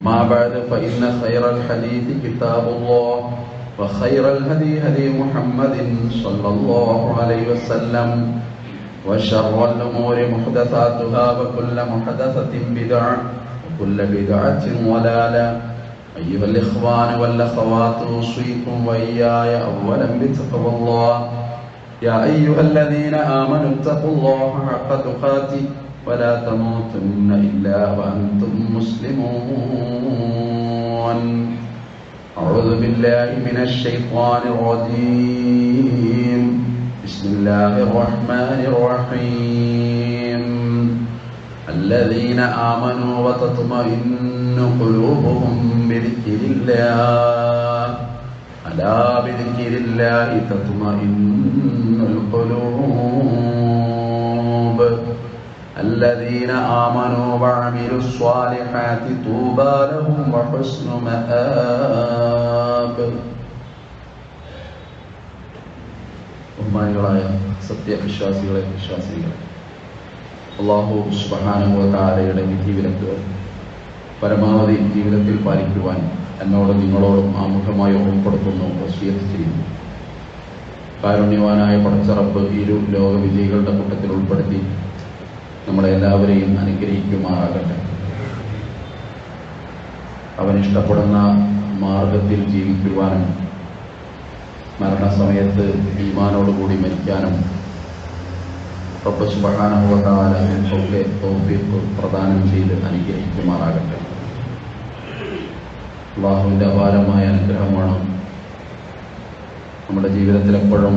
ما بعد فإن خير الحديث كتاب الله وخير الهدي هدي محمد صلى الله عليه وسلم وشر الأمور محدثاتها وكل محدثة بدعة وكل بدعة ضلالة أيها الإخوان والأخوات أوصيكم وإياي أولا بتقوى الله يا أيها الذين آمنوا اتقوا الله حق تقاته ولا تموتن إلا وأنتم مسلمون أعوذ بالله من الشيطان الرجيم بسم الله الرحمن الرحيم الذين آمنوا وتطمئن قلوبهم بذكر الله ألا بذكر الله تطمئن القلوب الذين آمنوا وعملوا الصالحات طوبى لهم وحسن مآب ബഹുമാനികളായ സത്യവിശ്വാസികളെ വിശ്വാസികളെ അള്ളാഹു സുബാനുഭവതാരയുടെ വിധി വിലക്കുകൾ പരമാവധി ജീവിതത്തിൽ പാലിക്കുവാൻ എന്നോട് നിങ്ങളോടും ആമുഖമായി ഓർമ്മപ്പെടുത്തുന്നു വസിയത്ത് ചെയ്യുന്നു കാരുണ്യവാനായ പടച്ചറപ്പ് ഇരു ലോക വിജയികളുടെ കൂട്ടത്തിൽ ഉൾപ്പെടുത്തി നമ്മളെ എല്ലാവരെയും അനുഗ്രഹിക്കുമാറാകട്ടെ അവൻ ഇഷ്ടപ്പെടുന്ന മാർഗത്തിൽ ജീവിക്കുവാനും മരണസമയത്ത് ഈമാനോടുകൂടി മരിക്കാനും റബ്ബ് സുബഹാനുഭവത്താല ഒക്കെ തോഫീക്ക് പ്രദാനം ചെയ്ത് അനുഗ്രഹിക്കുമാറാകട്ടെ അള്ളാഹുവിൻ്റെ അപാരമായ അനുഗ്രഹമാണ് നമ്മുടെ ജീവിതത്തിൽ എപ്പോഴും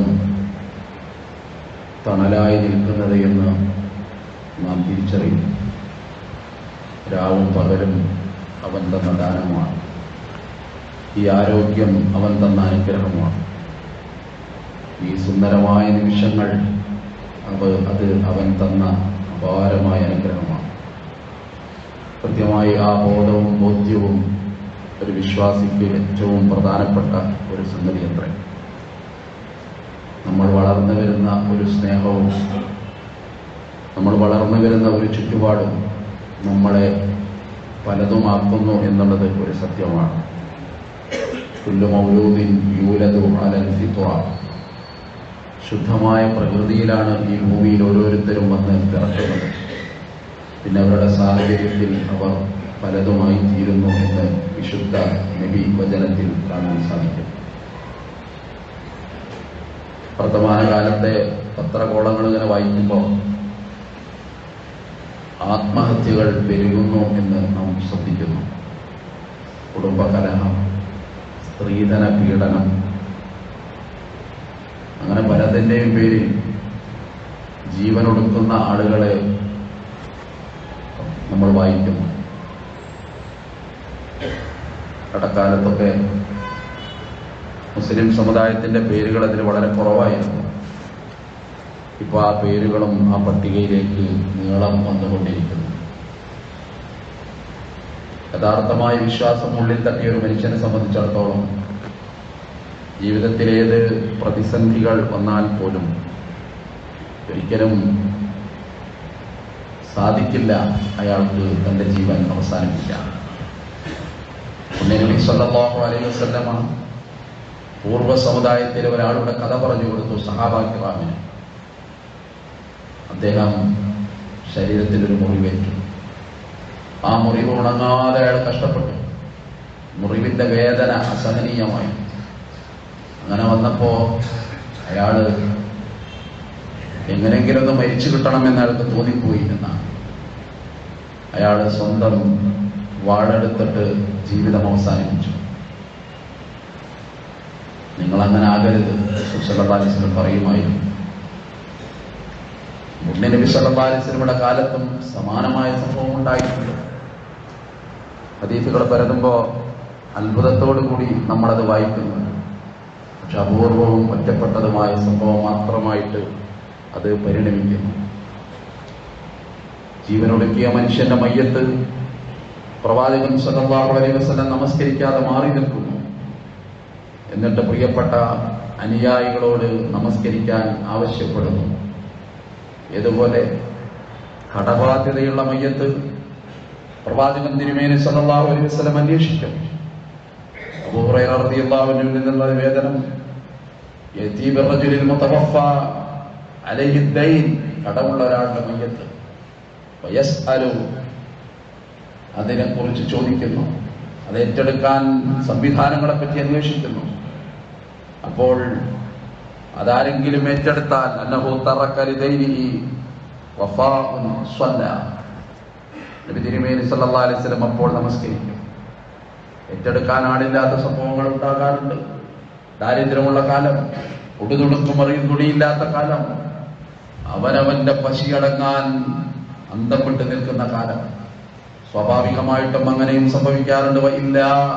തണലായി നിൽക്കുന്നത് എന്ന് നാം തിരിച്ചറിയും രാവും പകലും അവൻ തന്ന ദാനമാണ് ഈ ആരോഗ്യം അവൻ തന്ന അനുഗ്രഹമാണ് ഈ സുന്ദരമായ നിമിഷങ്ങൾ അവ അത് അവൻ തന്ന അപാരമായ അനുഗ്രഹമാണ് കൃത്യമായി ആ ബോധവും ബോധ്യവും ഒരു വിശ്വാസിക്ക് ഏറ്റവും പ്രധാനപ്പെട്ട ഒരു സംഗതി അത്ര നമ്മൾ വളർന്നു വരുന്ന ഒരു സ്നേഹവും നമ്മൾ വളർന്നു വരുന്ന ഒരു ചുറ്റുപാടും നമ്മളെ പലതുമാക്കുന്നു എന്നുള്ളത് ഒരു സത്യമാണ് കുല്ലു മൗലൂദിൻ യൂലതു അലൽ ഫിത്ര ശുദ്ധമായ പ്രകൃതിയിലാണ് ഈ ഭൂമിയിൽ ഓരോരുത്തരും വന്ന് പിറക്കുന്നത് പിന്നെ അവരുടെ സാഹചര്യത്തിൽ അവർ പലതുമായി തീരുന്നു എന്ന് വിശുദ്ധ നബി വചനത്തിൽ കാണാൻ സാധിക്കും വർത്തമാനകാലത്തെ പത്രകോളങ്ങൾ ഇങ്ങനെ വായിക്കുമ്പോൾ ആത്മഹത്യകൾ പെരുകുന്നു എന്ന് നാം ശ്രദ്ധിക്കുന്നു കുടുംബകലഹം സ്ത്രീധന പീഡനം അങ്ങനെ പലതിൻ്റെയും പേരിൽ ജീവനൊടുക്കുന്ന ആളുകളെ നമ്മൾ വായിക്കുന്നു കടക്കാലത്തൊക്കെ മുസ്ലിം സമുദായത്തിന്റെ പേരുകൾ അതിൽ വളരെ കുറവായിരുന്നു ഇപ്പൊ ആ പേരുകളും ആ പട്ടികയിലേക്ക് നീളം വന്നുകൊണ്ടിരിക്കുന്നു യഥാർത്ഥമായ വിശ്വാസം ഉള്ളിൽ തട്ടിയ ഒരു മനുഷ്യനെ സംബന്ധിച്ചിടത്തോളം ജീവിതത്തിലേത് പ്രതിസന്ധികൾ വന്നാൽ പോലും ഒരിക്കലും സാധിക്കില്ല അയാൾക്ക് തന്റെ ജീവൻ അവസാനിപ്പിക്കാൻ നബി സല്ലല്ലാഹു അലൈഹി വസല്ലമ പൂർവ്വ സമുദായത്തിലെ ഒരാളുടെ കഥ പറഞ്ഞു കൊടുത്തു സഹാബാക്കിറാമിന് അദ്ദേഹം ശരീരത്തിൽ ഒരു മുറിവേറ്റു ആ മുറിവ് ഉണങ്ങാതെ അയാൾ കഷ്ടപ്പെട്ടു മുറിവിന്റെ വേദന അസഹനീയമായി അങ്ങനെ വന്നപ്പോ അയാള് എങ്ങനെങ്കിലും ഒന്ന് മരിച്ചു കിട്ടണമെന്ന് അയാൾക്ക് തോന്നിപ്പോയി എന്നാണ് അയാൾ സ്വന്തം വാഴെടുത്തിട്ട് ജീവിതം അവസാനിപ്പിച്ചു നിങ്ങൾ അങ്ങനെ ആകരുത് സുസലബാലിസിന് പറയുമായിരുന്നു മുന്നനബി സലബാലിസിനുടെ കാലത്തും സമാനമായ സംഭവം ഉണ്ടായിട്ടുണ്ട് ഹദീസുകൾ പരതുമ്പോ അത്ഭുതത്തോടു കൂടി നമ്മളത് വായിക്കുന്നുണ്ട് പക്ഷെ അപൂർവവും ഒറ്റപ്പെട്ടതുമായ സംഭവം മാത്രമായിട്ട് അത് പരിണമിക്കുന്നു ജീവനൊടുക്കിയ മനുഷ്യന്റെ മയ്യത്ത് പ്രവാചകൻ സല്ലല്ലാഹു അലൈഹി വസല്ലം നമസ്കരിക്കാതെ മാറി നിൽക്കുന്നു എന്നിട്ട് പ്രിയപ്പെട്ട അനുയായികളോട് നമസ്കരിക്കാൻ ആവശ്യപ്പെടുന്നു ഇതുപോലെ കടബാധ്യതയുള്ള മയ്യത്ത് പ്രവാചകൻ തിരുമേനി സല്ലല്ലാഹു അലൈഹി വസല്ലം അന്വേഷിക്കും അബൂ ഹുറൈറ റളിയല്ലാഹു അൻഹുവിൽ നിന്നുള്ള നിവേദനം യതീ ബിർറജുലിൽ മുതവഫ അലൈഹി ദൈൻ കടമുള്ള ഒരാളുടെ മയ്യത്ത് വയസ്അലു അതിനെ കുറിച്ച് ചോദിക്കുന്നു അത് ഏറ്റെടുക്കാൻ സംവിധാനങ്ങളെ പറ്റി അന്വേഷിക്കുന്നു അപ്പോൾ അതാരെങ്കിലും ഏറ്റെടുത്താൽ അന്നഹു തറക്കലിദൈനിഹി വഫാഉൻ സ്വല്ല നബി തിരുമേനി സല്ലല്ലാഹു അലൈഹി വസല്ലം അപ്പോൾ നമസ്കരിക്കും ഏറ്റെടുക്കാൻ ആളില്ലാത്ത സംഭവങ്ങൾ ഉണ്ടാകാറുണ്ട് ദാരിദ്ര്യമുള്ള കാലം ഉടുതുടുക്കും അറിയും തുണിയില്ലാത്ത കാലം അവനവന്റെ പശിയടങ്ങാൻ അന്തം വിട്ട് നിൽക്കുന്ന കാലം സ്വാഭാവികമായിട്ടും അങ്ങനെയും സംഭവിക്കാറുണ്ട് ഇല്ല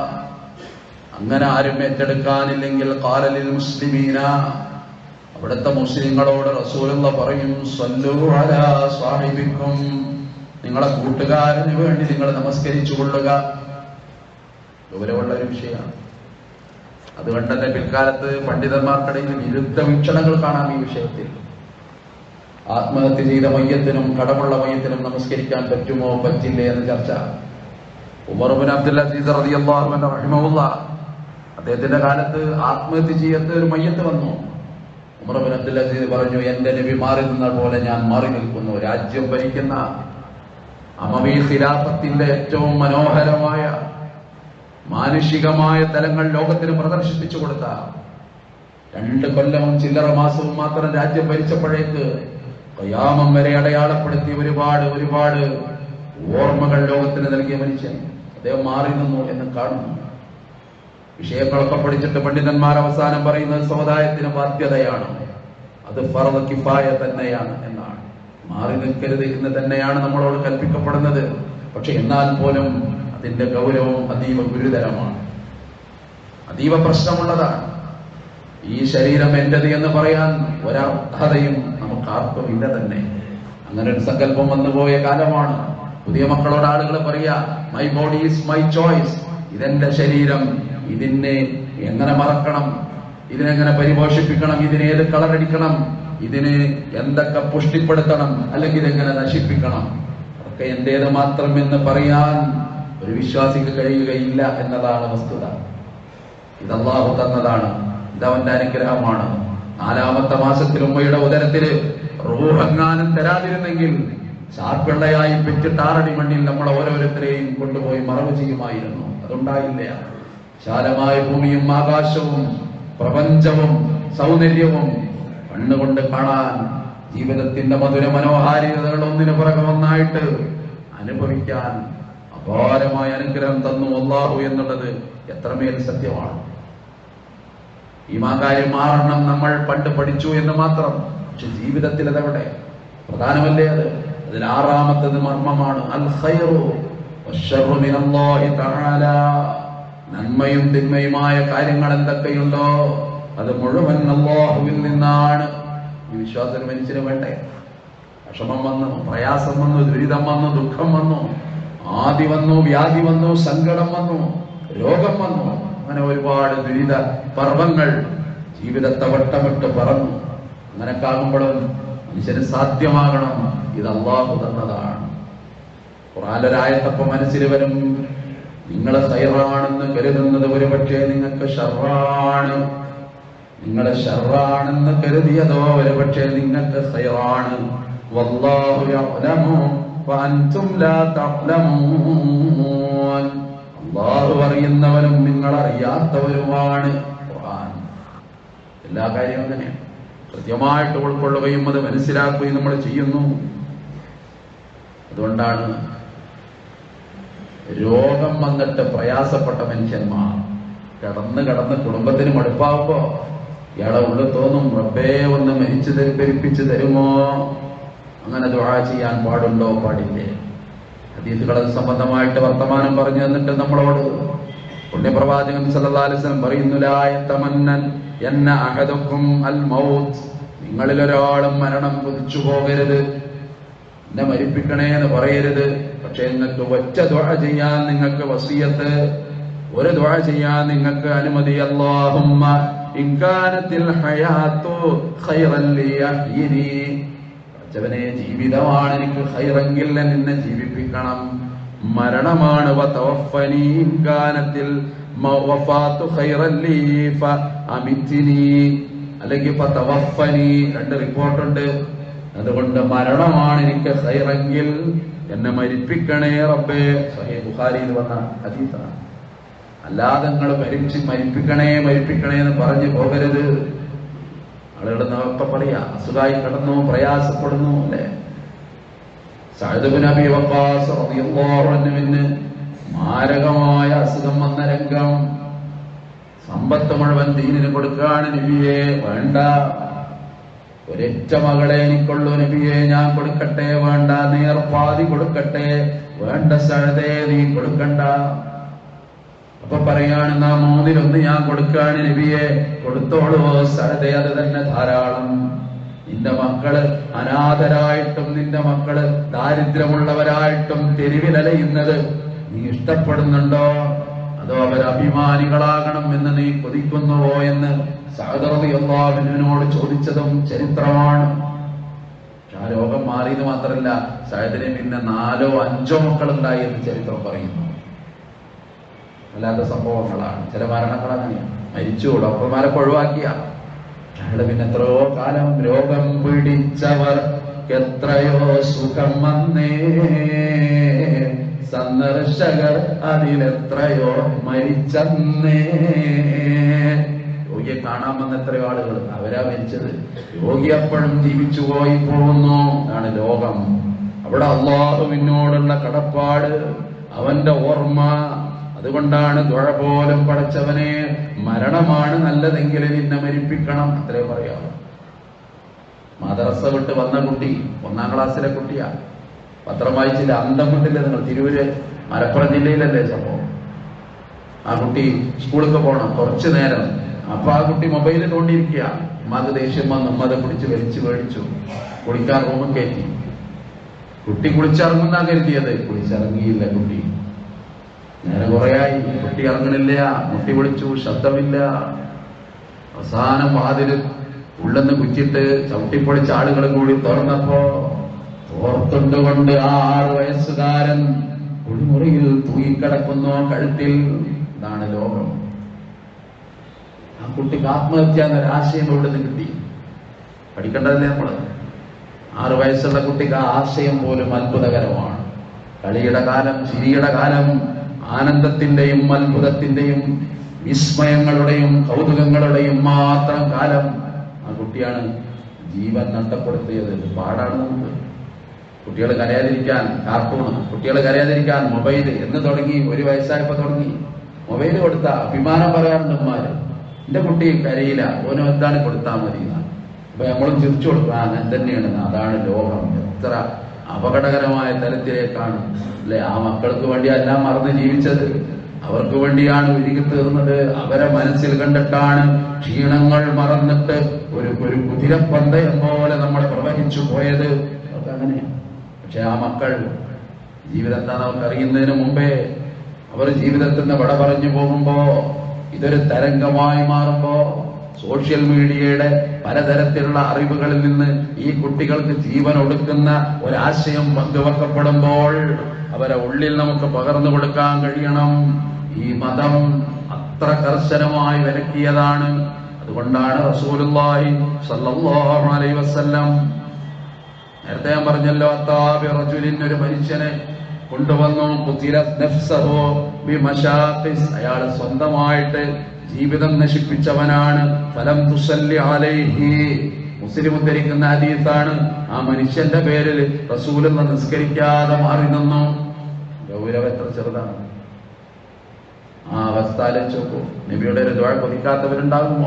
അങ്ങനെ ആരും ഏറ്റെടുക്കാനില്ലെങ്കിൽ കാലലിൽ മുസ്ലിമീന അവിടുത്തെ മുസ്ലിങ്ങളോട് റസൂലുള്ള പറയും സല്ലു അലാ സാഹിബിക്കും നിങ്ങളെ കൂട്ടുകാരന് വേണ്ടി നിങ്ങൾ നമസ്കരിച്ചു കൊള്ളുക ഗൗരവമുള്ള ഒരു വിഷയമാണ് അതുകൊണ്ട് തന്നെ പിൽക്കാലത്ത് പണ്ഡിതന്മാർക്കിടയിൽ വിരുദ്ധ വീക്ഷണങ്ങൾ കാണാം ഈ വിഷയത്തിൽ ആത്മഹത്യ ചെയ്ത മയ്യത്തിനും കടമുള്ള മയ്യത്തിനും നമസ്കരിക്കാൻ പറ്റുമോ പറ്റില്ലേ എന്ന് ചർച്ച ഉമർബിൻ അബ്ദുൽ അസീസ് റളിയല്ലാഹു അൻഹു റഹിമഹുല്ല അദ്ദേഹത്തിന്റെ കാലത്ത് ആത്മഹത്യ ചെയ്യാത്ത ഒരു മയ്യത്ത് വന്നു ഉമർബിൻ അബ്ദുൽ അസീസ് പറഞ്ഞു എന്റെ നബി മാറി നിന്ന പോലെ ഞാൻ മാറി നിൽക്കുന്നു രാജ്യം ഭരിക്കുന്ന അമവി ഖിലാഫത്തിന്റെ ഏറ്റവും മനോഹരമായ മാനുഷികമായ തലങ്ങൾ ലോകത്തിന് പ്രദർശിപ്പിച്ചു കൊടുത്ത രണ്ട് കൊല്ലവും ചില്ലറ മാസവും മാത്രം രാജ്യം ഭരിച്ചപ്പോഴേക്ക് കയാമം വരെ അടയാളപ്പെടുത്തി ഒരുപാട് ഒരുപാട് ഓർമ്മകൾ ലോകത്തിന് നൽകിയ മനുഷ്യൻ അദ്ദേഹം മാറി നിന്നു എന്ന് കാണുന്നു വിഷയങ്ങളൊക്കെ പഠിച്ചിട്ട് പണ്ഡിതന്മാർ അവസാനം പറയുന്നത് സമുദായത്തിന് ബാധ്യതയാണ് അത് ഫറദ് കിഫായ തന്നെയാണ് എന്നാണ് മാറി നിൽക്കരുത് എന്ന് തന്നെയാണ് നമ്മളോട് കൽപ്പിക്കപ്പെടുന്നത് പക്ഷെ എന്നാൽ പോലും അതിന്റെ ഗൗരവം അതീവ ഗുരുതരമാണ് അതീവ പ്രശ്നമുള്ളതാണ് ഈ ശരീരം എന്റേത് എന്ന് പറയാൻ ഒരർഹതയും നമുക്ക് ആർക്കും ഇല്ല തന്നെ അങ്ങനെ ഒരു സങ്കല്പം വന്നുപോയ കാലമാണ് പുതിയ മക്കളോട് ആളുകൾ പറയാ my body is my choice ഇതെന്റെ ശരീരം ഇതിനെ എങ്ങനെ മറക്കണം ഇതിനെങ്ങനെ പരിപോഷിപ്പിക്കണം ഇതിന് ഏത് കളറടിക്കണം ഇതിന് എന്തൊക്കെ പുഷ്ടിപ്പെടുത്തണം അല്ലെങ്കിൽ ഇതെങ്ങനെ നശിപ്പിക്കണം അതൊക്കെ എന്റേത് മാത്രം എന്ന് പറയാൻ ഒരു വിശ്വാസിക്ക് കഴിയുകയില്ല എന്നതാണ് വസ്തുത ഇത് അള്ളാഹു തന്നതാണ് ഇതവന്റെ അനുഗ്രഹമാണ് നാലാമത്തെ മാസത്തിൽ ഉമ്മയുടെ ഉദരത്തില് റൂഹങ്ങാനും തരാതിരുന്നെങ്കിൽ ചാർപ്പിള്ളയായി പെറ്റിട്ട് ആറടി മണ്ണിൽ നമ്മൾ ഓരോരുത്തരെയും കൊണ്ടുപോയി മറവ് ചെയ്യുമായിരുന്നു അതുണ്ടായില്ല വിശാലമായ ഭൂമിയും ആകാശവും പ്രപഞ്ചവും സൗന്ദര്യവും കണ്ണുകൊണ്ട് കാണാൻ ജീവിതത്തിന്റെ മധുര മനോഹാരിതകൾ ഒന്നിനു പുറകെ ഒന്നായിട്ട് അനുഭവിക്കാൻ അപാരമായ അനുഗ്രഹം തന്നു അള്ളാഹു എന്നുള്ളത് എത്രമേൽ സത്യമാണ് ഈ മാകാര്യം മാറണം നമ്മൾ പണ്ട് പഠിച്ചു എന്ന് മാത്രം പക്ഷെ ജീവിതത്തിൽ അതെവിടെ പ്രധാനമല്ലേ അത് അതിൽ ആറാമത്തത് മർമ്മമാണ് അൽ ഖൈറു വശ്ശർറു മിനല്ലാഹി തആല നന്മയും തിന്മയുമായ കാര്യങ്ങൾ എന്തൊക്കെയുണ്ടോ അത് മുഴുവൻ അള്ളാഹുവിൽ നിന്നാണ് ഈ വിശ്വാസം മനുഷ്യന് വേണ്ടേ വിഷമം വന്നു പ്രയാസം വന്നു ദുരിതം വന്നു ദുഃഖം വന്നു ആദി വന്നു വ്യാധി വന്നു സങ്കടം വന്നു രോഗം വന്നു അങ്ങനെ ഒരുപാട് ദുരിത പർവങ്ങൾ ജീവിതത്തെ വട്ടമിട്ട് പറന്നു അങ്ങനെയൊക്കെ ആകുമ്പോഴും മനുഷ്യന് സാധ്യമാകണം ഇത് അള്ളാഹു തന്നതാണ് ഖുറാനൊരായത്തപ്പം മനസ്സിൽ വരും നിങ്ങൾ ഹൈറാണെന്ന് കരുതുന്നത് ഒരുപക്ഷെ നിങ്ങൾക്ക് ഷർറാണ് നിങ്ങൾ ഷർറാണെന്ന് കരുതിയതോ ഒരുപക്ഷെ നിങ്ങൾക്ക് ഹൈറാണ് വല്ലാഹു യഅലമു വഅൻതും ലാ തഅലമൂൻ അള്ളാഹു അറിയുന്നവനും നിങ്ങൾ അറിയാത്തവരുമാണ് ഖുർആൻ എല്ലാ കാര്യവും അങ്ങനെയാണ് കൃത്യമായിട്ട് ഉൾക്കൊള്ളുകയും അത് മനസ്സിലാക്കുകയും നമ്മൾ ചെയ്യുന്നു അതുകൊണ്ടാണ് രോഗം വന്നിട്ട് പ്രയാസപ്പെട്ട മനുഷ്യന്മാർ കിടന്ന് കിടന്ന് കുടുംബത്തിന് മടുപ്പാവുമ്പോ ഇയാളെ ഉള്ളിൽ തോന്നും റബ്ബേ ഒന്ന് മരിച്ചു ധരിപ്പിച്ചു തരുമോ അങ്ങനെ ദുആ ചെയ്യാൻ പാടുണ്ടോ പാടില്ലേ ഹദീസുകളെ സംബന്ധമായിട്ട് വർത്തമാനം പറഞ്ഞു തന്നിട്ട് നമ്മളോട് പുണ്യപ്രവാചകൻ സല്ലല്ലാഹു അലൈഹി വസല്ലം പറയുന്നു ലാ യതമന്നൻ യന്ന അഹദുക്കും അൽ മൗത്ത് നിങ്ങളിൽ ഒരാളും മരണം കുതിച്ചു പോകരുത് എന്നെ മരിപ്പിക്കണേ എന്ന് പറയരുത് പക്ഷെ നിങ്ങൾക്ക് ഒറ്റ ദുആ ചെയ്യാൻ നിങ്ങൾക്ക് വസിയത്ത് ഒരു ദുആ ചെയ്യാൻ നിങ്ങൾക്ക് അനുമതി അല്ലാഹുമ്മ ഇൻകാനത്തിൽ ഹയാത്തു ഖൈറൻ ലി അഹ്യിനി പടച്ചവനെ ജീവിതമാണ് എനിക്ക് ഹൈറെങ്കിൽ നിന്നെ ജീവിപ്പിക്കണം മരണമാണ് വതവഫനി ഗാനത്തിൽ വഫാത്തു ഖൈറൻ ലീ ഫഅമിത്നി അല്ലെങ്കിൽ ഫതവഫനി രണ്ട് റിപ്പോർട്ടുണ്ട് അതുകൊണ്ട് മരണമാണ് എനിക്ക് ഖൈറെങ്കിൽ എന്നെ മരിപ്പിക്കണേ റബ്ബേ സഹീഹ് ബുഖാരിയിൽ വന്ന ഹദീസാണ് അല്ലാതെ നിങ്ങൾ മരിച്ച് മരിപ്പിക്കണേ മരിപ്പിക്കണേ എന്ന് പറഞ്ഞു പോകരുത് ആളുകൾ ഒക്കെ പറയാ അസുഖമായി കിടന്നു പ്രയാസപ്പെടുന്നു അല്ലേ സഅദ് അബി വഖാസ് റളിയല്ലാഹു അൻഹുവിന് മാരകമായ അസുഖം വന്ന രംഗം സമ്പത്ത് മുഴുവൻ ദീനിന് കൊടുക്കാണ് നബിയെ വേണ്ട ഒരൊറ്റ മകളെ എനിക്കുള്ളൂ നബിയെ ഞാൻ കൊടുക്കട്ടെ വേണ്ട നേർപ്പാതി കൊടുക്കട്ടെ വേണ്ട സഴതേ നീ കൊടുക്കണ്ട അപ്പൊ പറയാണ് നാം മൂന്നിലൊന്ന് ഞാൻ കൊടുക്കാണ് നബിയെ കൊടുത്തോളൂ സഴതേ അത് തന്നെ ധാരാളം നിന്റെ മക്കള് അനാഥരായിട്ടും നിന്റെ മക്കള് ദാരിദ്ര്യമുള്ളവരായിട്ടും തെരുവിലലയുന്നത് നീ ഇഷ്ടപ്പെടുന്നുണ്ടോ അതോ അവർ അഭിമാനികളാകണം എന്ന് നീ കൊതിക്കുന്നുവോ എന്ന് സഹദർദി അള്ളാഹുവിനോട് ചോദിച്ചതും ചരിത്രമാണ് പക്ഷെ ആ രോഗം മാറിയത് മാത്രമല്ല സഹദിന് പിന്നെ നാലോ അഞ്ചോ മക്കളുണ്ടായി എന്ന് ചരിത്രം പറയുന്നു അല്ലാത്ത സംഭവങ്ങളാണ് ചില മരണങ്ങൾ അങ്ങനെയാണ് മരിച്ചു ഡോക്ടർമാരൊക്കെ ഒഴിവാക്കിയ അയാള് പിന്നെ എത്രയോ കാലം രോഗം പിടിച്ചവർ എത്രയോ സുഖം വന്നേ സന്ദർശകർ അതിലെത്രയോ മരിച്ചന്നേ രോഗിയെ കാണാൻ വന്ന എത്രയോ ആളുകൾ അവരാ മരിച്ചത് രോഗി അപ്പോഴും ജീവിച്ചു പോയി പോകുന്നു ആണ് ലോകം അവിടെ അള്ളാഹുവിനോടുള്ള കടപ്പാട് അവന്റെ ഓർമ്മ അതുകൊണ്ടാണ് ദുഴ പോലും പടച്ചവനെ മരണമാണ് നല്ലതെങ്കിൽ നിന്നെ മരിപ്പിക്കണം അത്രേ പറയാമോ മദ്രസ വിട്ട് വന്ന കുട്ടി ഒന്നാം ക്ലാസ്സിലെ കുട്ടിയാ പത്രം വായിച്ചില്ല അന്തം വിട്ടില്ലേ നിങ്ങൾ തിരൂര് മലപ്പുറം ജില്ലയിലല്ലേ സംഭവം ആ കുട്ടി സ്കൂളിൽ പോകണം കുറച്ചു നേരം അപ്പൊ ആ കുട്ടി മൊബൈലിൽ തോണ്ടിയിരിക്കുക ഉമ്മാക്ക് ദേഷ്യം വന്ന് ഉമ്മതെ പിടിച്ച് വലിച്ചു മേടിച്ചു കുളിക്കാൻ റൂമിൽ കയറ്റി കുട്ടി കുളിച്ചിറങ്ങുന്നാ കരുതിയത് കുളിച്ചിറങ്ങിയില്ല കുട്ടി നേരെ കുറേയായി കുട്ടി ഇറങ്ങണില്ല മുട്ടി വിളിച്ചു ശബ്ദമില്ല അവസാനം വാതില് ഉള്ളെന്ന് കുറ്റിട്ട് ചവിട്ടിപ്പൊളിച്ച ആളുകൾ കൂടി തുറന്നപ്പോ ഓർത്തുണ്ടുകൊണ്ട് ആ ആറ് വയസ്സുകാരൻ കുളിമുറിയിൽ തൂങ്ങിക്കിടക്കുന്നു കഴുത്തിൽ ഇതാണ് ലോകം ആ കുട്ടിക്ക് ആത്മഹത്യ എന്നൊരു ആശയം ഇവിടെ നിന്ന് കിട്ടി പഠിക്കേണ്ടതല്ലേ നമ്മള് ആറു വയസ്സുള്ള കുട്ടിക്ക് ആ ആശയം പോലും അത്ഭുതകരമാണ് കളിയുടെ കാലം ചിരിയുടെ കാലം ആനന്ദത്തിന്റെയും അത്ഭുതത്തിന്റെയും വിസ്മയങ്ങളുടെയും കൗതുകങ്ങളുടെയും മാത്രം കാലം ആ കുട്ടിയാണ് ജീവൻ നഷ്ടപ്പെടുത്തിയത് പാടാണ് നമുക്ക് കുട്ടികൾ കരയാതിരിക്കാൻ കാർട്ടൂൺ കുട്ടികൾ കരയാതിരിക്കാൻ മൊബൈൽ എന്ന് തുടങ്ങി ഒരു വയസ്സായപ്പോ തുടങ്ങി മൊബൈൽ കൊടുത്ത അഭിമാനം പറയാറുണ്ട് ഉമ്മാര് എന്റെ കുട്ടി കരയില്ല ഓനോ എന്താണ് കൊടുത്താൽ മതി എന്നാണ് അപ്പൊ നമ്മളും ചിരിച്ചു കൊടുക്കുക അങ്ങനെ തന്നെയാണ് അതാണ് ലോകം എത്ര അപകടകരമായ തലത്തിലേക്കാണ് അല്ലെ ആ മക്കൾക്ക് വേണ്ടി എല്ലാം മറന്ന് ജീവിച്ചത് അവർക്ക് വേണ്ടിയാണ് ഒരുങ്ങി തീർന്നത് അവരെ മനസ്സിൽ കണ്ടിട്ടാണ് ക്ഷീണങ്ങൾ മറന്നിട്ട് ഒരു ഒരു കുതിരപ്പന്തയം പോലെ നമ്മൾ പ്രവഹിച്ചു പോയത് അവർക്ക് അങ്ങനെയാണ് പക്ഷെ ആ മക്കൾ ജീവിതം എന്താണെന്ന് അവർക്ക് അറിയുന്നതിന് മുമ്പേ അവർ ജീവിതത്തിൽ നിന്ന് വട പറഞ്ഞു പോകുമ്പോ ഇതൊരു തരംഗമായി മാറുമ്പോ സോഷ്യൽ മീഡിയയുടെ പലതരത്തിലുള്ള അറിവുകളിൽ നിന്ന് ഈ കുട്ടികൾക്ക് ജീവൻ ഒടുക്കുന്ന ഒരാശയം പങ്കുവെക്കപ്പെടുമ്പോൾ അവരെ ഉള്ളിൽ നമുക്ക് പകർന്നു കൊടുക്കാൻ കഴിയണം ഈ മതം അത്ര കർശനമായി വിലക്കിയതാണ് അതുകൊണ്ടാണ് റസൂലുള്ളാഹി സല്ലല്ലാഹു അലൈഹി വസല്ലം നേരത്തെ ഞാൻ പറഞ്ഞല്ലോ അത്താബി റജുലിൻ ഒരു മനുഷ്യനെ കൊണ്ടുവന്നു കുത്തില നഫ്സഹു ബിമശാഖിസ് അയാൾ സ്വന്തമായിട്ട് ജീവിതം നശിപ്പിച്ചവനാണ് ഫലം തുസല്ലി അലൈഹി മുസ്ലിം ഉദ്ധരിക്കുന്ന ഹദീസാണ് ആ മനുഷ്യന്റെ പേരിൽ റസൂൽ നിസ്കരിക്കാതെ മാറി നിന്നു ഗൗരവം എത്ര ചെറുതാണ് ആ അവസ്ഥ ആലോചിച്ച് നോക്കൂ നബിയുടെ ഒരു ദ്വാഴ കൊതിക്കാത്തവരുണ്ടാകുമോ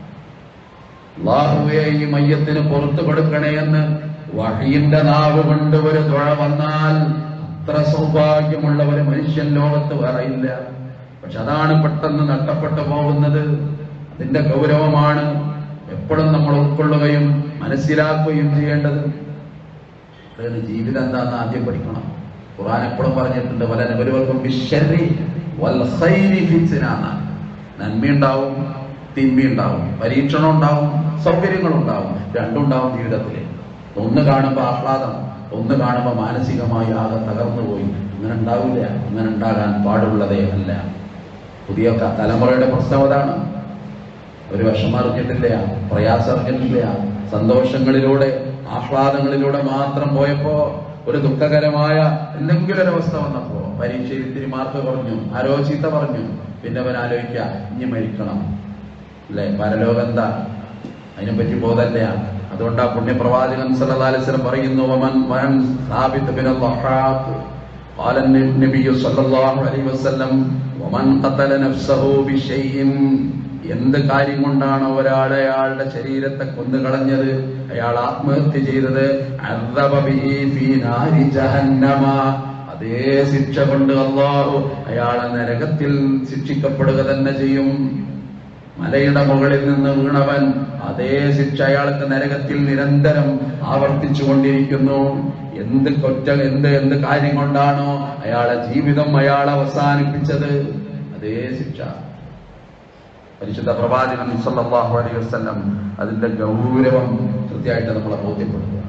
അള്ളാഹുവെ ഈ മയ്യത്തിന് പുറത്തു കൊടുക്കണേ എന്ന് വഹിയുടെ നാവ് കൊണ്ട് ഒരു തുഴ വന്നാൽ അത്ര സൗഭാഗ്യമുള്ള ഒരു മനുഷ്യൻ ലോകത്ത് വേറെയില്ല പക്ഷെ അതാണ് പെട്ടെന്ന് നഷ്ടപ്പെട്ടു പോകുന്നത് അതിന്റെ ഗൗരവമാണ് എപ്പോഴും നമ്മൾ ഉൾക്കൊള്ളുകയും മനസ്സിലാക്കുകയും ചെയ്യേണ്ടത് അതായത് ജീവിതം എന്താന്ന് ആദ്യം പഠിക്കണം ഖുർആൻ എപ്പോഴും പറഞ്ഞിട്ടുണ്ട് പല നബലുകൾക്കും ബിശ്ശരി വൽ ഖൈരി ഫിത്ന എന്നാണ്. നന്മയുണ്ടാവും തിന്മയുണ്ടാവും പരീക്ഷണം ഉണ്ടാവും സൗകര്യങ്ങളുണ്ടാവും രണ്ടുണ്ടാവും ജീവിതത്തിൽ ഒന്ന് കാണുമ്പോൾ ആഹ്ലാദം ഒന്ന് കാണുമ്പോൾ മാനസികമായി ആകെ തകർന്നു പോയി അങ്ങനെ ഉണ്ടാവില്ല അങ്ങനെ ഉണ്ടാകാൻ പാടുള്ളതേ അല്ല പുതിയ ക- തലമുറയുടെ പ്രശ്നം അതാണ് ഒരു വിഷമം അറിഞ്ഞിട്ടില്ല പ്രയാസം അറിഞ്ഞിട്ടില്ല സന്തോഷങ്ങളിലൂടെ ആഹ്ലാദങ്ങളിലൂടെ മാത്രം പോയപ്പോ ഒരു ദുഃഖകരമായ എന്തെങ്കിലും ഒരു അവസ്ഥ വന്നപ്പോ പരീക്ഷയിൽ ഇത്തിരി മാർക്ക് കുറഞ്ഞു ആരോ ചീത്ത പറഞ്ഞു പിന്നെ അവൻ ആലോചിക്കുക ഇനി മരിക്കണം അല്ലെ പരലോകം എന്താ അതിനെപ്പറ്റി ബോധമില്ല അതുകൊണ്ട് ആ പുണ്യപ്രവാചകൻ സല്ലല്ലാഹു അലൈഹി വസല്ലം പറയുന്നു വമൻ വൻ സാബിത്ത് ബിൻ അൽ-ളഹാഖ് قال النبي صلى الله عليه وسلم ومن قتل نفسه بشيء എന്ത് കാര്യം കൊണ്ടാണ് ഒരാൾ അയാളുടെ ശരീരത്തെ കൊന്നുകളഞ്ഞത് അയാൾ ആത്മഹത്യ ചെയ്തത് അദ്ദബ ബിഹി ഫീ നാരി ജഹന്നമ അതേ ശിക്ഷ കൊണ്ട് അള്ളാഹു അയാളെ നരകത്തിൽ ശിക്ഷിക്കപ്പെടുക തന്നെ ചെയ്യും മലയുടെ മുകളിൽ നിന്ന് വീണവൻ അതേ ശിക്ഷ അയാൾക്ക് നരകത്തിൽ നിരന്തരം ആവർത്തിച്ചു കൊണ്ടിരിക്കുന്നു എന്ത് കൊറ്റ എന്ത് എന്ത് കാര്യം കൊണ്ടാണോ അയാളെ ജീവിതം അയാൾ അവസാനിപ്പിച്ചത് അതേ ശിക്ഷ പരിശുദ്ധ പ്രവാചകൻ സല്ലല്ലാഹു അലൈഹി വസല്ലം അതിന്റെ ഗൗരവം കൃത്യമായിട്ട് നമ്മളെ ബോധ്യപ്പെടുത്തുക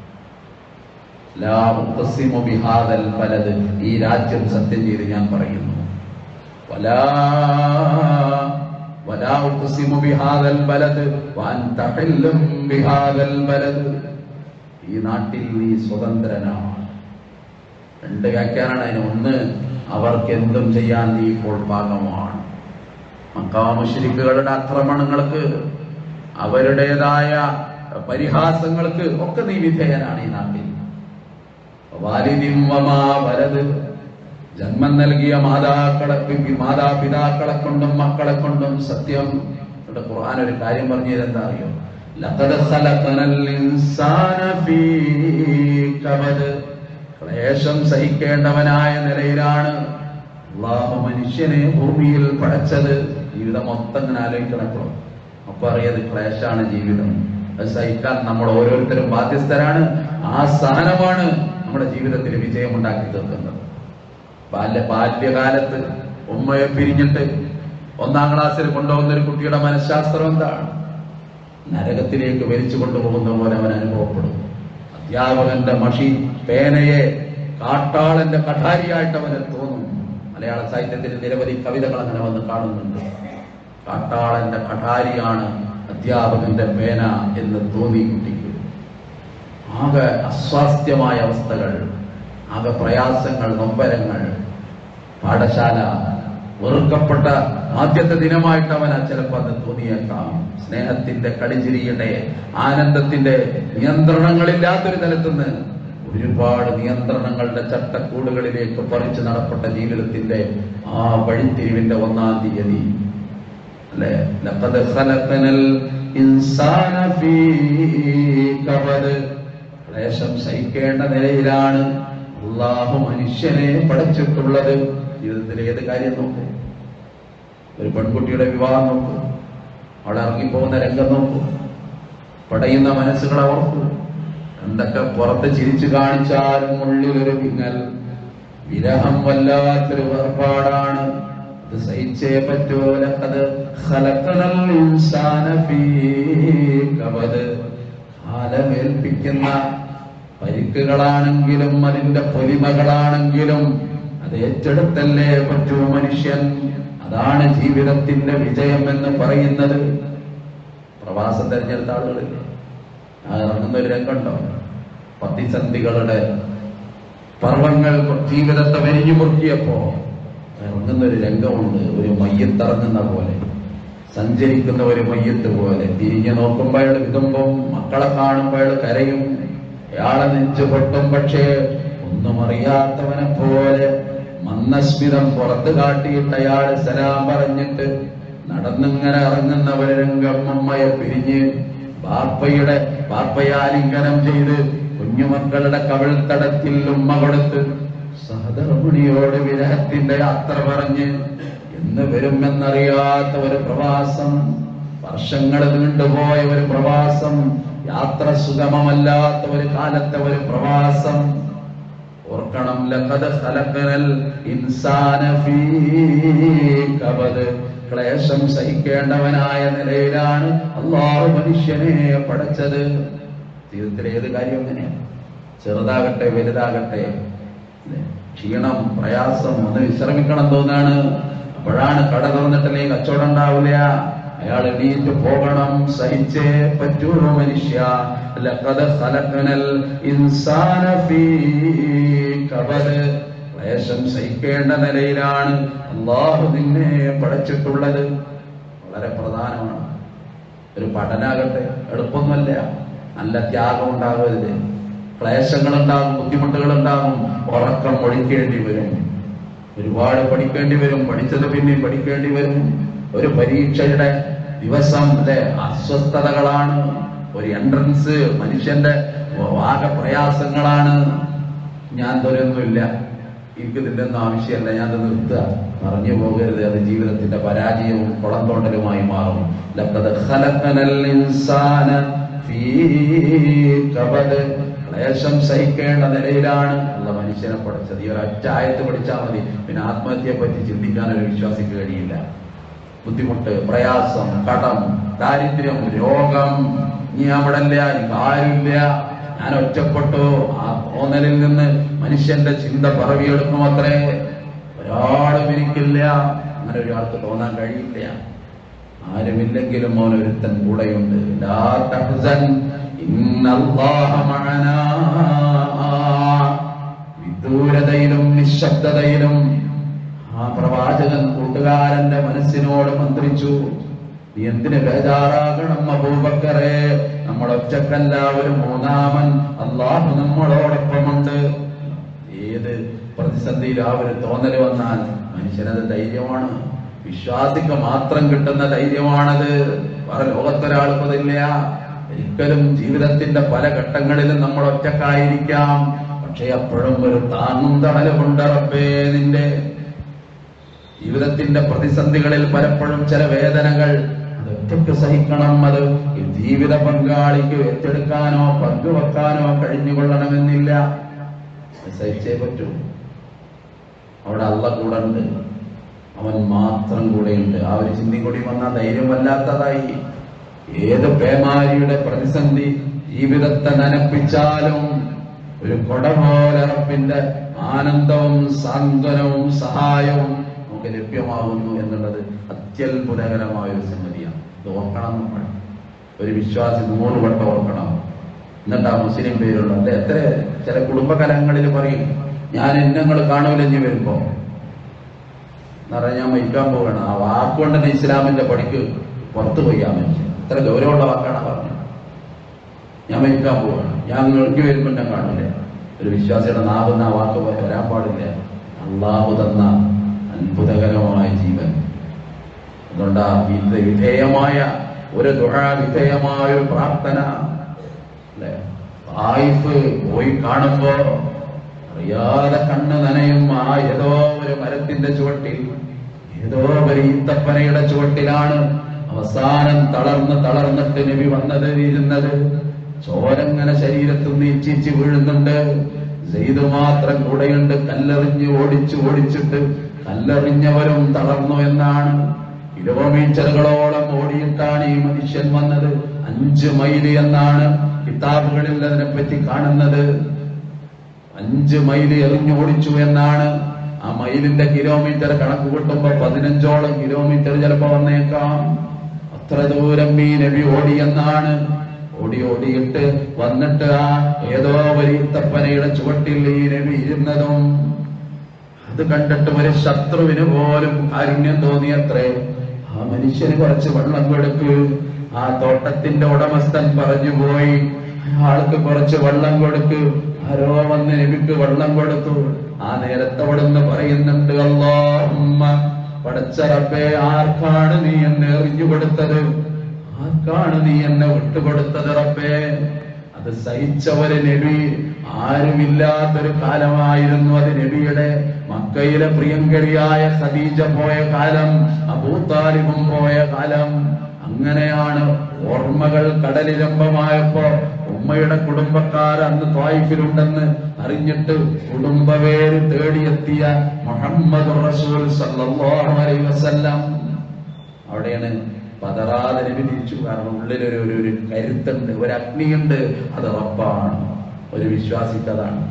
ലാ ഉഖ്സിമു ബിഹാദൽ ബലദ് ഈ രാജ്യം സത്യം ചെയ്ത് ഞാൻ പറയുന്നു വലാ വലാ ഉഖ്സിമു ബിഹാദൽ ബലദ് വഅൻത ഹില്ലും ബിഹാദൽ ബലദ് ഈ നാട്ടിൽ നീ സ്വതന്ത്രനാണ് രണ്ട് വ്യാഖ്യാനാണ് അതിന് ഒന്ന് അവർക്ക് എന്തും ചെയ്യാൻ നീ ഇപ്പോൾ പാകമാണ് മക്കാമുഷിരിക്കുകളുടെ ആക്രമണങ്ങൾക്ക് അവരുടേതായ പരിഹാസങ്ങൾക്ക് ഒക്കെ നീ വിധേയനാണ് ഈ നാട്ടിൽ വാലിദിം വമാ വലത് ജന്മം നൽകിയ മാതാക്കളെ മാതാപിതാക്കളെ കൊണ്ടും മക്കളെ കൊണ്ടും സത്യം ഇവിടെ ഖുർആൻ ഒരു കാര്യം പറഞ്ഞു എന്താ അറിയോ ലഖദ് ഖലഖനൽ ഇൻസാന ഫീ കബദ് ക്ലേശം സഹിക്കേണ്ടവനായ നിലയിലാണ് അള്ളാഹു മനുഷ്യനെ ഭൂമിയിൽ പടച്ചത് ജീവിതം മൊത്തം ഇങ്ങനെ ആലോചിക്കണപ്പോൾ അപ്പൊ അറിയത് ക്ലേശാണ് ജീവിതം അത് സഹിക്കാൻ നമ്മൾ ഓരോരുത്തരും ബാധ്യസ്ഥരാണ് ആ സഹനമാണ് നമ്മുടെ ജീവിതത്തിൽ വിജയമുണ്ടാക്കി തീർക്കുന്നത് ബാല്യ ബാല്യകാലത്ത് ഉമ്മയെ പിരിഞ്ഞിട്ട് ഒന്നാം ക്ലാസ്സിൽ കൊണ്ടുപോകുന്ന ഒരു കുട്ടിയുടെ മനഃശാസ്ത്രം എന്താണ് നരകത്തിലേക്ക് വലിച്ചു കൊണ്ടുപോകുന്ന പോലെ അവൻ അനുഭവപ്പെടും അധ്യാപകന്റെ മഷി പേനയെ കാട്ടാളന്റെ കഠാരിയായിട്ട് അവന് തോന്നും മലയാള സാഹിത്യത്തിൽ നിരവധി കവിതകൾ അങ്ങനെ വന്ന് കാണുന്നുണ്ട് കാട്ടാളന്റെ കഠാരിയാണ് അധ്യാപകന്റെ പേന എന്ന് തോന്നി കുട്ടിക്ക് ആകെ അസ്വാസ്ഥ്യമായ അവസ്ഥകൾ ആകെ പ്രയാസങ്ങൾ നൊമ്പരങ്ങൾ പാഠശാല വെറുക്കപ്പെട്ട ആദ്യത്തെ ദിനമായിട്ട് അവന് ചിലപ്പോൾ അത് തോന്നിയേക്കാം സ്നേഹത്തിന്റെ കളിചിരിയുടെ ആനന്ദത്തിന്റെ നിയന്ത്രണങ്ങളില്ലാത്തൊരു തലത്തുനിന്ന് ഒരുപാട് നിയന്ത്രണങ്ങളുടെ ചട്ടക്കൂടുകളിലേക്ക് പറിച്ചു നടപ്പെട്ട ജീവിതത്തിന്റെ ആ വഴിത്തിരിവിന്റെ ഒന്നാം തീയതി അല്ലെ ലഖദ് ഖലഖനൽ ഇൻസാന ഫീ കബദ് ക്ലേശം സഹിക്കേണ്ട നിലയിലാണ് അള്ളാഹു മനുഷ്യനെ പഠിച്ചിട്ടുള്ളത് ജീവിതത്തിൽ ഏത് കാര്യം നോക്കൂ ഒരു പെൺകുട്ടിയുടെ വിവാഹം നോക്കൂ അവിടെ ഇറങ്ങിപ്പോകുന്ന രംഗം നോക്കൂ പടയുന്ന മനസ്സുകളെ ഓർക്കൂ എന്തൊക്കെ പുറത്ത് ചിരിച്ചു കാണിച്ചാലും ഉള്ളിലൊരു വിങ്ങൽ വിരഹം വല്ലാത്തൊരു വേർപാടാണ് അത് സഹിച്ചേ പറ്റൂ ലഖദ് ഖലഖനൽ ഇൻസാന ഫീ കബദ് കാലമേൽപ്പിക്കുന്ന പരിക്കുകളാണെങ്കിലും അതിന്റെ പൊലിമകളാണെങ്കിലും അത് ഏറ്റെടുത്തല്ലേ പറ്റൂ മനുഷ്യൻ അതാണ് ജീവിതത്തിന്റെ വിജയം എന്ന് പറയുന്നത് പ്രവാസം തെരഞ്ഞെടുത്ത ആളുകളില്ലേ ആ ഇറങ്ങുന്ന ഒരു രംഗമുണ്ടോ പ്രതിസന്ധികളുടെ പർവങ്ങൾ ജീവിതത്തെ വരിഞ്ഞു മുറുക്കിയപ്പോ ഇറങ്ങുന്ന ഒരു രംഗമുണ്ട് ഒരു മയ്യത്തിറങ്ങുന്ന പോലെ സഞ്ചരിക്കുന്ന ഒരു മയ്യത്ത് പോലെ തിരിഞ്ഞു നോക്കുമ്പോൾ അയാൾ വിതുമ്പും മക്കളെ കാണുമ്പോൾ അയാൾ കരയും അയാളെ നെഞ്ചു പൊട്ടും പക്ഷേ ഒന്നും അറിയാത്തവനെ പോലെ മന്ദസ്മിതം പുറത്ത് കാട്ടിയിട്ട് അയാൾ സലാം പറഞ്ഞിട്ട് നടന്നിങ്ങനെ ഇറങ്ങുന്ന ഒരു രംഗം അമ്മയെ പിരിഞ്ഞ് ബാപ്പയുടെ ബാപ്പയെ ആലിംഗനം ചെയ്ത് കുഞ്ഞുമക്കളുടെ കവിൾത്തടത്തിൽ ഉമ്മ കൊടുത്ത് സഹധർമ്മിണിയോട് വിരഹത്തിന്റെ യാത്ര പറഞ്ഞ് എന്ന് വരുമെന്നറിയാത്ത ഒരു പ്രവാസം വർഷങ്ങൾ നീണ്ടുപോയ ഒരു പ്രവാസം യാത്ര സുഗമമല്ലാത്ത ഒരു കാലത്തെ ഒരു പ്രവാസം ഓർക്കണം ലഖദ് ഖലഖനൽ ഇൻസാന ഫീ കബദ് ക്ലേശം സഹിക്കേണ്ടവനായ നിലയിലാണ് അള്ളാഹു മനുഷ്യനെ പടച്ചത് ജീവിതത്തിലെ ഏത് കാര്യം അങ്ങനെയാണ് ചെറുതാകട്ടെ വലുതാകട്ടെ അല്ലേ? ക്ഷീണം പ്രയാസം ഒന്ന് വിശ്രമിക്കണം തോന്നാണ് അപ്പോഴാണ് കട തുറന്നിട്ടില്ലെങ്കിൽ കച്ചവടം ഉണ്ടാവില്ല അയാൾ എണീറ്റ് പോകണം സഹിച്ചേ പറ്റൂ മനുഷ്യ ലഖദ് ഖലഖനൽ ഇൻസാന ഫീ കബദ് ക്ലേശം സഹിക്കേണ്ട നിലയിലാണ് അള്ളാഹു നിന്നെ പടച്ചിട്ടുള്ളത് വളരെ പ്രധാനമാണ് ഒരു പഠനാകട്ടെ എളുപ്പമൊന്നുമല്ല നല്ല ത്യാഗം ഉണ്ടാകരുത് ക്ലേശങ്ങൾ ഉണ്ടാകും ബുദ്ധിമുട്ടുകൾ ഉണ്ടാകും ഉറക്കം ഒഴിക്കേണ്ടി വരും ഒരുപാട് പഠിക്കേണ്ടി വരും പഠിച്ചത് പിന്നെ പഠിക്കേണ്ടി വരും ഒരു പരീക്ഷയുടെ ദിവസം അല്ലെ അസ്വസ്ഥതകളാണ് ഒരു എൻട്രൻസ് മനുഷ്യന്റെ ആകെ പ്രയാസങ്ങളാണ് ഞാൻ തൊരൊന്നുമില്ല എനിക്ക് ഇതിന്റെ ഒന്നും ആവശ്യമല്ല ഞാൻ ഇത് നിർത്തുക പറഞ്ഞു പോകരുത് അത് ജീവിതത്തിന്റെ പരാജയവും കുളം തോണ്ടലുമായി മാറും ലഖദ് ഖലഖനൽ ഇൻസാന ഫീ കബദ് ക്ലേശം സഹിക്കേണ്ട നിലയിലാണ് ഉള്ള മനുഷ്യനെ പഠിച്ചത് ഈ ഒരൊറ്റ ആയത്ത് പഠിച്ചാൽ മതി പിന്നെ ആത്മഹത്യയെ പറ്റി ചിന്തിക്കാൻ ഒരു വിശ്വാസിക്ക് കഴിയില്ല ബുദ്ധിമുട്ട് പ്രയാസം കടം ദാരിദ്ര്യം രോഗം നീ അവിടെ ഇല്ല എനിക്ക് ആരുമില്ല ഞാൻ ഒറ്റപ്പെട്ടു ആ തോന്നലിൽ നിന്ന് മനുഷ്യന്റെ ചിന്ത പറവിയെടുക്കും അത്രേ ഒരാളും എനിക്കില്ല അങ്ങനെ ഒരാൾക്ക് തോന്നാൻ കഴിയില്ല ആരുമില്ലെങ്കിലും അവൻ ഒരുത്തൻ കൂടെയുണ്ട് ലാ തഹ്സൻ ഇന്നല്ലാഹ മഅനാ വിദൂരതയിലും നിശബ്ദതയിലും ആ പ്രവാചകൻ കൂട്ടുകാരന്റെ മനസ്സിനോട് മന്ത്രിച്ചു നീ എന്തിന് ബേജാറാകണം അബൂബക്കറെ നമ്മൾ ഒറ്റക്കെല്ലാവരും മൂന്നാമൻ അള്ളാഹു നമ്മളോടൊപ്പമുണ്ട് ഏത് പ്രതിസന്ധിയിൽ ആ ഒരു തോന്നൽ വന്നാൽ മനുഷ്യനത് ധൈര്യമാണ് വിശ്വാസിക്ക് മാത്രം കിട്ടുന്ന ധൈര്യമാണത് വേറെ ലോകത്തൊരാൾക്കും അതില്ല ഒരിക്കലും ജീവിതത്തിന്റെ പല ഘട്ടങ്ങളിലും നമ്മൾ ഒറ്റക്കായിരിക്കാം പക്ഷെ അപ്പോഴും ഒരു താങ്ങും തണലുമുണ്ട് റബ്ബേ നിന്റെ ജീവിതത്തിന്റെ പ്രതിസന്ധികളിൽ പലപ്പോഴും ചില വേദനകൾ അത് ഒറ്റയ്ക്ക് സഹിക്കണം അത് ഈ ജീവിത പങ്കാളിക്ക് ഏറ്റെടുക്കാനോ പങ്കുവെക്കാനോ കഴിഞ്ഞുകൊള്ളണമെന്നില്ല അത് സഹിച്ചേ പറ്റൂ അവിടെ അള്ള കൂടെ ഉണ്ട് അവൻ മാത്രം കൂടെയുണ്ട് ആ ഒരു ചിന്തി കൂടി വന്നാൽ ധൈര്യം വല്ലാത്തതായി ഏത് പേമാരിയുടെ പ്രതിസന്ധി ജീവിതത്തെ നനപ്പിച്ചാലും ഒരു കൊട പോലെ റബ്ബിന്റെ ആനന്ദവും സാന്ത്വനവും സഹായവും നമുക്ക് ലഭ്യമാകുന്നു എന്നുള്ളത് അത്യത്ഭുതകരമായ ഒരു സംഗതിയാണ് ഇത് ഓർക്കണം നമ്മൾ ഒരു വിശ്വാസി നൂറ് വട്ടം ഓർക്കണം എന്നിട്ട് ആ മുസ്ലിം പേരുള്ള അല്ലെ എത്ര ചില കുടുംബകലങ്ങളിൽ പറയും ഞാൻ എന്നങ്ങൾ കാണൂലെഞ്ഞ് വരുമ്പോ എന്ന് പറഞ്ഞാൽ ഞാൻ മരിക്കാൻ പോവുകയാണ് ആ വാക്കുകൊണ്ട് തന്നെ ഇസ്ലാമിന്റെ പടിക്ക് പുറത്തു പോയി ആ മനുഷ്യൻ ഇത്ര ഗൗരവമുള്ള വാക്കാണ് പറഞ്ഞത് ഞാൻ മരിക്കാൻ പോവുകയാണ് ഞാൻ നിങ്ങൾക്ക് വരുമ്പോൾ ഞാൻ കാണില്ല ഒരു വിശ്വാസിയുടെ നാവുന്ന ആ വാക്ക് വരാൻ പാടില്ല അള്ളാഹു തന്ന അത്ഭുതകരമായ ജീവൻ അതുകൊണ്ട് ആ വിധ- വിധേയമായ ഒരു ദുഴ വിധേയമായ ഒരു പ്രാർത്ഥന അല്ലെ തായിഫ് പോയി കാണുമ്പോ അറിയാതെ കണ്ണ് നനയും ആ ഏതോ ഒരു മരത്തിന്റെ ചുവട്ടിൽ ഏതോ ഒരു ഈത്തപ്പനയുടെ ചുവട്ടിലാണ് അവസാനം തളർന്ന് തളർന്നിട്ട് നബി വന്നത് ഇരുന്നത് ചോരങ്ങനെ ശരീരത്തിൽ നിന്ന് ഇച്ചിച്ച് വീഴുന്നുണ്ട് സെയ്ത് മാത്രം കൂടെയുണ്ട് കല്ലെറിഞ്ഞ് ഓടിച്ചു ഓടിച്ചിട്ട് കല്ലെറിഞ്ഞവരും തളർന്നു എന്നാണ് കിലോമീറ്ററുകളോളം ഓടിയിട്ടാണ് ഈ മനുഷ്യൻ വന്നത് അഞ്ച് മൈല് എന്നാണ് കിതാബുകളിൽ അതിനെപ്പറ്റി കാണുന്നത് അഞ്ച് മൈല് എറിഞ്ഞോടിച്ചു എന്നാണ് ആ മൈലിന്റെ കിലോമീറ്റർ കണക്ക് കൂട്ടുമ്പോ പതിനഞ്ചോളം കിലോമീറ്റർ ചിലപ്പോ വന്നേക്കാം അത്ര ദൂരം ഈ നബി ഓടിയെന്നാണ് ഓടി ഓടിയിട്ട് വന്നിട്ട് ആ ഏതോ വരീത്തപ്പനയുടെ ചുവട്ടിൽ ഈ നബി ഇരുന്നതും അത് കണ്ടിട്ട് ഒരു ശത്രുവിന് പോലും കാരുണ്യം തോന്നിയത്രേ ആ മനുഷ്യന് കുറച്ച് വെള്ളം കൊടുക്ക് ആ തോട്ടത്തിന്റെ ഉടമസ്ഥൻ പറഞ്ഞു പോയി അയാൾക്ക് കുറച്ച് വെള്ളം കൊടുക്ക് ആരോ വന്ന് നബിക്ക് വെള്ളം കൊടുത്തു ആ നേരത്തെ അവിടുന്ന് പറയുന്നുണ്ട് അല്ലാഹുമ്മ പടച്ച റബ്ബേ ആർക്കാണ് നീ എന്നെ എറിഞ്ഞു കൊടുത്തത് ആർക്കാണ് നീ എന്നെ വിട്ടുകൊടുത്തത് റബ്ബേ അത് സഹിച്ചവര് നബി ആരുമില്ലാത്തൊരു കാലമായിരുന്നു അത് നബിയുടെ മക്കയിലെ പ്രിയങ്കരിയായ ഖദീജ പോയ കാലം അബൂത്താലിബും പോയ കാലം അങ്ങനെയാണ് ഓർമ്മകൾ കടലിരമ്പമായപ്പോ ഉമ്മയുടെ കുടുംബക്കാർ അന്ന് ത്വായിഫിലുണ്ടെന്ന് അറിഞ്ഞിട്ട് കുടുംബവേര് തേടിയെത്തിയ മുഹമ്മദ് റസൂൽ സല്ലല്ലാഹു അലൈഹി വസല്ലം അവിടെയാണ് പതറാതെ നബി തിരിച്ചു കാരണം ഉള്ളിലൊരു ഒരു ഒരു കരുത്തുണ്ട് ഒരു അഗ്നിയുണ്ട് അത് റബ്ബാണ് ഒരു വിശ്വാസിക്ക് അതാണ്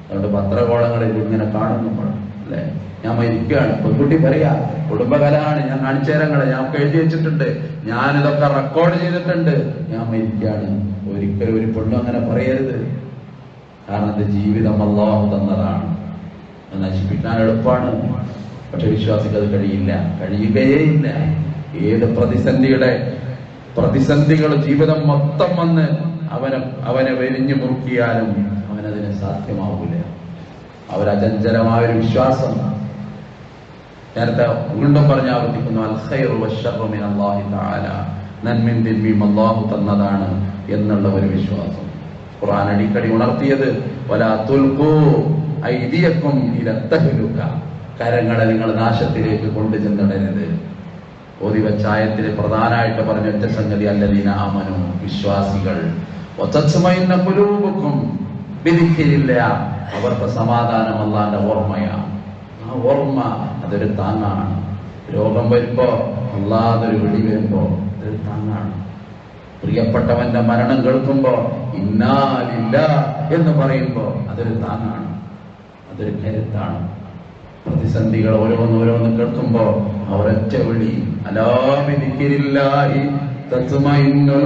അതുകൊണ്ട് പത്രകോളങ്ങളിൽ ഇങ്ങനെ കാണുന്നു നമ്മൾ അല്ലെ ഞാൻ മരിക്കുകയാണ് പെൺകുട്ടി പറയാ കുടുംബകലാണ് ഞാൻ കാണിച്ചേരങ്ങളെ ഞാൻ ഒക്കെ എഴുതി വെച്ചിട്ടുണ്ട് ഞാൻ ഇതൊക്കെ റെക്കോർഡ് ചെയ്തിട്ടുണ്ട് ഞാൻ മരിക്കുകയാണ് ഒരിക്കലും ഒരു പെണ്ണും അങ്ങനെ പറയരുത് കാരണം ഇത് ജീവിതം അള്ളാഹു തന്നതാണ് അത് നശിപ്പിക്കാൻ എളുപ്പമാണ് പക്ഷെ വിശ്വാസിക്ക് അത് കഴിയില്ല കഴിയുകയേ ഇല്ല ഏത് പ്രതിസന്ധിയുടെ പ്രതിസന്ധികൾ ജീവിതം മൊത്തം വന്ന് അവനെ അവനെ വെരിഞ്ഞു മുറുക്കിയാലും അവനതിന് സാധ്യമാവൂല അവരചഞ്ചലമായ ഒരു വിശ്വാസം നേരത്തെ വീണ്ടും പറഞ്ഞ് ആവർത്തിക്കുന്നു അൽ ഖൈറു വശ്ശറു മിൻ അല്ലാഹി തആല നന്മയും തിന്മയും അല്ലാഹു തന്നതാണ് എന്നുള്ള ഒരു വിശ്വാസം ഖുർആൻ അടിക്കടി ഉണർത്തിയത് വലാ തുൽഖൂ ഐദിയക്കും ഇല തഹ്ലുക കരങ്ങളെ നിങ്ങൾ നാശത്തിലേക്ക് കൊണ്ടുചെന്നിടരുത് ഓതി വെച്ച ആയത്തിൽ പ്രധാനമായിട്ട് പറഞ്ഞ ഒറ്റ സംഗതി അല്ലദീന ആമനു വിശ്വാസികൾ ഒത്തസ്മൈന്ന കുലൂബുക്കും വിധിക്കില്ല അവർക്ക് സമാധാനം അല്ലാന്റെ ഓർമ്മയാണ് ആ ഓർമ്മ അതൊരു താങ്ങാണ് രോഗം വരുമ്പോ അല്ലാതൊരു വെടി വരുമ്പോ അതൊരു താങ്ങാണ് പ്രിയപ്പെട്ടവന്റെ മരണം കേൾക്കുമ്പോ ഇന്നാലില്ല എന്ന് പറയുമ്പോ അതൊരു താങ്ങാണ് അതൊരു കരുത്താണ് പ്രതിസന്ധികൾ ഓരോന്ന് ഓരോന്ന് കേൾക്കുമ്പോ അവരൊറ്റ വിളി അലാമിരിക്കില്ലായി തസ്മൈന്നുൽ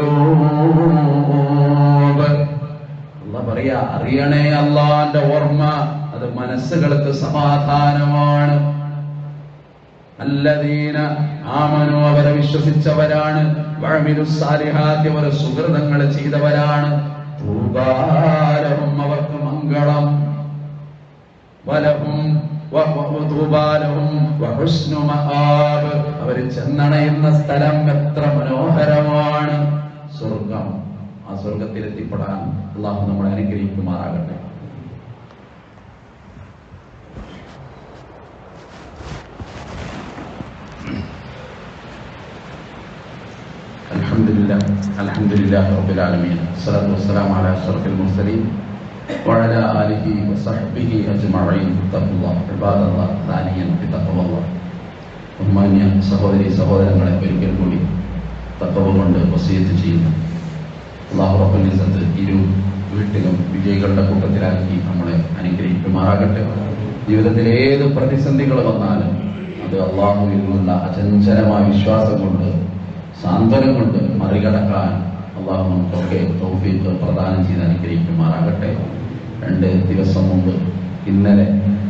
ഖുലൂബ് അല്ല പറയാ അറിയണേ അള്ളാന്റെ ഓർമ്മ അത് മനസ്സുകൾക്ക് സമാധാനമാണ് അല്ലദീന ആമനു അവരെ വിശ്വസിച്ചവരാണ് വഅമിലു സാലിഹാത്തി അവരെ സുഹൃതങ്ങൾ ചെയ്തവരാണ് തൂബാലഹും അവർക്ക് മംഗളം വലഹും വ- വ- തൂബാലഹും വഹുസ്നു മആബ് അവർ ചെന്നണയുന്ന സ്ഥലം എത്ര മനോഹരമാണ് സ്വർഗം ആ സ്വർഗത്തിൽ എത്തിപ്പെടാൻ അള്ളാഹു നമ്മളെ അനുഗ്രഹിക്കുമാറാകട്ടെ الحمد لله الحمد لله رب العالمين الصلاة والسلام على أشرف المرسلين وعلى آله وصحبه أجمعين اتقوا الله عباد الله ثانيا بتقوى الله ബഹുമാന്യ സഹോദരി സഹോദരങ്ങളെ ഒരിക്കൽ കൂടി തക്കവ കൊണ്ട് വസീയത്ത് ചെയ്യുന്നു അള്ളാഹു റബ്ബുൽ ഇസ്സത്ത് ഇരു വീട്ടിലും വിജയികളുടെ കൂട്ടത്തിലാക്കി നമ്മളെ അനുഗ്രഹിക്കുമാറാകട്ടെ ജീവിതത്തിൽ ഏത് പ്രതിസന്ധികൾ വന്നാലും അത് അള്ളാഹുവിൽ നിന്നുള്ള അചഞ്ചലമായ വിശ്വാസം കൊണ്ട് സാന്ത്വനം കൊണ്ട് മറികടക്കാൻ അള്ളാഹു നമുക്കൊക്കെ തൗഫീഖ് പ്രദാനം ചെയ്ത് അനുഗ്രഹിക്കുമാറാകട്ടെ രണ്ട് ദിവസം മുമ്പ് ഇന്നലെ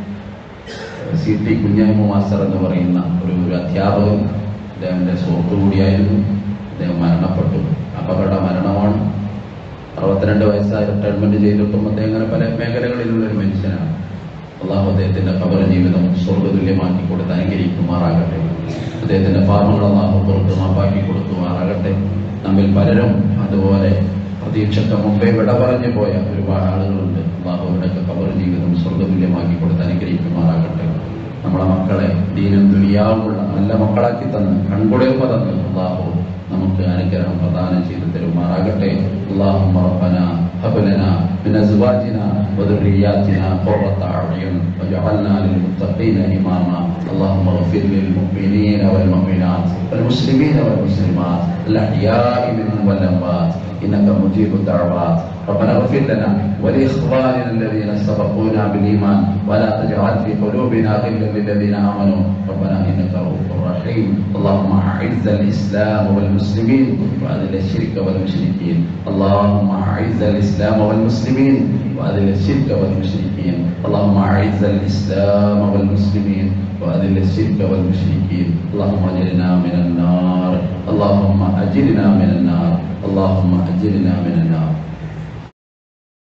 സി ടി കുഞ്ഞായ്മ മാസ്റ്റർ എന്ന് പറയുന്ന ഒരു ഒരു അധ്യാപകൻ അദ്ദേഹത്തിന്റെ സുഹൃത്തു കൂടിയായിരുന്നു അദ്ദേഹം മരണപ്പെട്ടു അപകട മരണമാണ് അറുപത്തിരണ്ട് വയസ്സായി റിട്ടയർമെന്റ് ചെയ്തിട്ടും അദ്ദേഹം അങ്ങനെ പല മേഖലകളിലുള്ള ഒരു മനുഷ്യനാണ് അള്ളാഹു അദ്ദേഹത്തിന്റെ കബർ ജീവിതം സ്വർഗതുല്യമാക്കി കൊടുത്ത് അനുഗ്രഹിക്കുമാറാകട്ടെ അദ്ദേഹത്തിന്റെ പാപങ്ങൾ അള്ളാഹു പുറത്ത് മാപ്പാക്കി കൊടുക്കുമാറാകട്ടെ നമ്മിൽ പലരും അതുപോലെ പ്രതീക്ഷക്ക് മുമ്പേ വിട പറഞ്ഞു പോയ ഒരുപാട് ആളുകളുണ്ട് അള്ളാഹു അവരുടെയൊക്കെ കബർ ജീവിതം സ്വർഗതുല്യമാക്കി കൊടുത്ത് അനുഗ്രഹിക്കുമാറാകട്ടെ നമ്മളെ മക്കളെ ദീനും ദുനിയാവുമുള്ള നല്ല മക്കളാക്കി തന്ന് കൺകുളിർമ തന്ന് അള്ളാഹു നമുക്ക് അനുഗ്രഹം പ്രദാനം ചെയ്തു തരുമാറാകട്ടെ അള്ളാഹു റബ്ബന هب لنا من ازواجنا وذرياتنا قرة اعين واجعلنا للمتقين اماما اللهم اغفر للمؤمنين والمؤمنات والمسلمين والمسلمات الاحياء منهم والاموات انك مجيب الدعوات ربنا اغفر لنا ولاخواننا الذين سبقونا بالايمان ولا تجعل في قلوبنا غلا للذين امنوا ربنا انك رؤوف رحيم اللهم اعز الاسلام والمسلمين واذل الشرك والمشركين اللهم اعز الاسلام والمسلمين واذل الشرك والمشركين اللهم اعز الاسلام والمسلمين واذل الشرك والمشركين اللهم اجرنا من النار اللهم اجرنا من النار اللهم اجرنا من النار